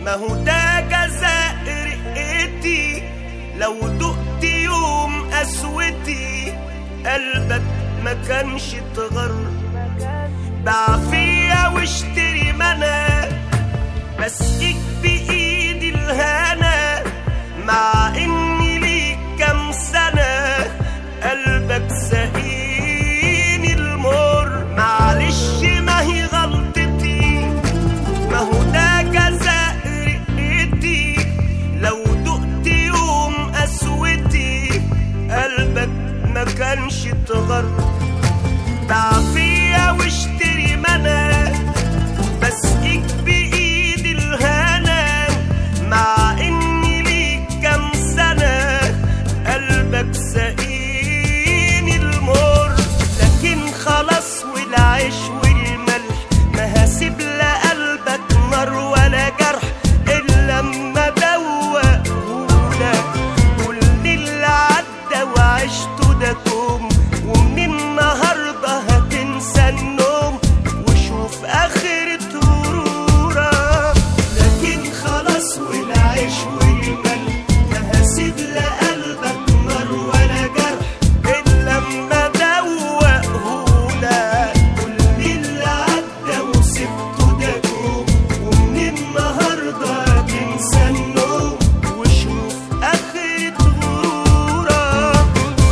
ما هو ده جزاء رقتي لو دقت يوم قسوتي قلبك ما كانش اتغر باع فيا واشتري منى بسقيك بايدي الهنا مع اني ليك كام سنة قلبك سقيني المر معلش ما هي غلطتي ما هو ده جزاء رقتي لو دقت يوم قسوتي قلبك ما كانش اتغر باع فيا واشتري منى بسقيك بايدي الهنا مع اني ليك كام سنة قلبك سقيني المر لكن خلاص والعيش والملح ما هسيب لا قلبك نار ولا جرح الا لما دوقهولك كل اللي عدى وعشته ده كوم ومن النهارده هتنسى النوم وشوف اخرة غرورك لكن خلاص والعيش والملح ما هسيب لا قلبك نار ولا جرح الا لما دوقهولك كل اللي عدى وسبته ده كوم ومن النهارده هتنسى النوم وشوف اخرة غرورك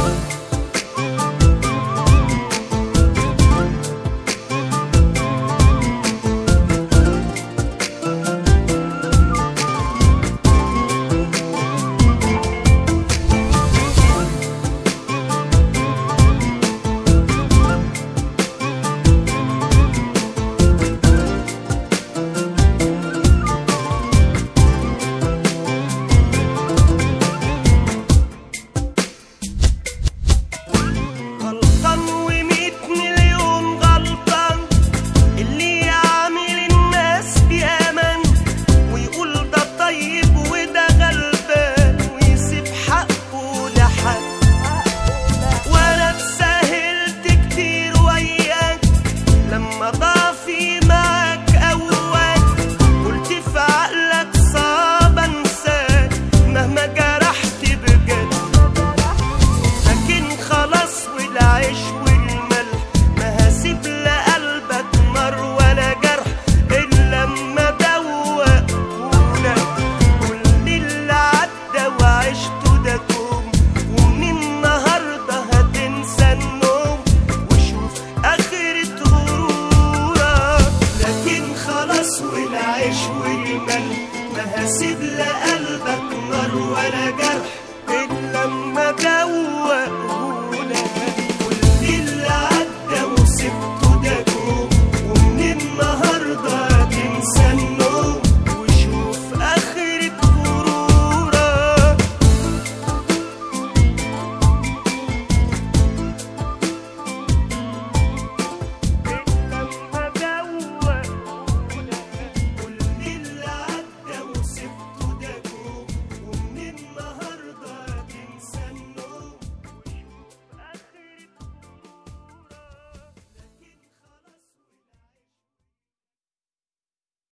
غلطان وميت مليون غلطان اللي يعامل الناس بأمان ويقول ده طيب وده غلبان ويسيب حقه لحد وانا اتساهلت كتير وياك لما ضعفي معاك قواك قلت في عقلك صعب انساك مهما جرحت بجد لكن خلاص والعيش والملح ما هسيب لا قلبك نار ولا جرح الا لما دوقهولك كل اللي عدى وعشته ده كوم ومن النهارده هتنسى النوم وشوف اخرة غرورك لكن خلاص والعيش والملح ما هسيب لا قلبك نار ولا جرح